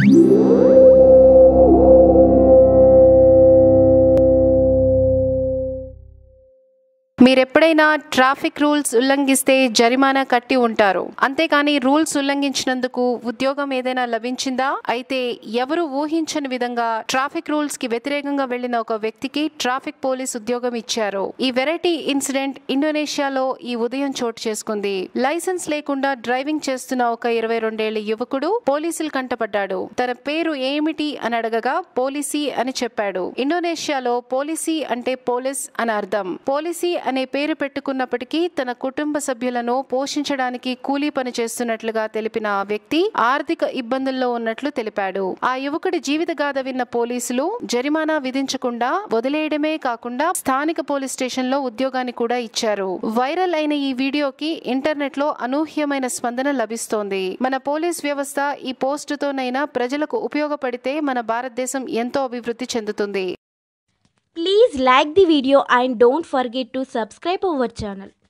మీరెప్పుడైనా traffic rules ఉల్లంఘిస్తే జరిమానా కట్టి ఉంటారు అంతేకాని రూల్స్ ఉల్లంఘించినందుకు ఉద్యోగం ఏదైనా లభించిందా అయితే ఎవరు ఊహించని విధంగా ట్రాఫిక్ రూల్స్ కి వ్యతిరేకంగా వెళ్లిన ఒక వ్యక్తికి ట్రాఫిక్ పోలీస్ ఉద్యోగం ఇచ్చారు ఈ వెరైటీ ఇన్సిడెంట్ ఇండోనేషియాలో ఈ ఉదయం చోటు చేసుకుంది లైసెన్స్ లేకుండా డ్రైవింగ్ చేస్తున్న ఒక ఇరవై రెండేళ్ల యువకుడు పోలీసులు కంటపడ్డాడు తన పేరు ఏమిటి అని అడగగా పోలీసీ అని చెప్పాడు ఇండోనేషియాలో పోలీసీ అంటే పోలీస్ అని అర్థం పోలీసీ అనే పేరు పెట్టుకున్నప్పటికీ తన కుటుంబ సభ్యులను పోషించడానికి కూలీ పని చేస్తున్నట్లుగా తెలిపిన ఆ వ్యక్తి ఆర్థిక ఇబ్బందుల్లో ఉన్నట్లు తెలిపాడు ఆ యువకుడి జీవితగాథ విన్న పోలీసులు జరిమానా విధించకుండా వదిలేయడమే కాకుండా స్థానిక పోలీస్ స్టేషన్ లో ఉద్యోగాన్ని కూడా ఇచ్చారు వైరల్ అయిన ఈ వీడియోకి ఇంటర్నెట్ లో అనూహ్యమైన స్పందన లభిస్తోంది మన పోలీస్ వ్యవస్థ ఈ పోస్టుతోనైనా ప్రజలకు ఉపయోగపడితే మన భారతదేశం ఎంతో అభివృద్ధి చెందుతుంది Please like the video and don't forget to subscribe our channel.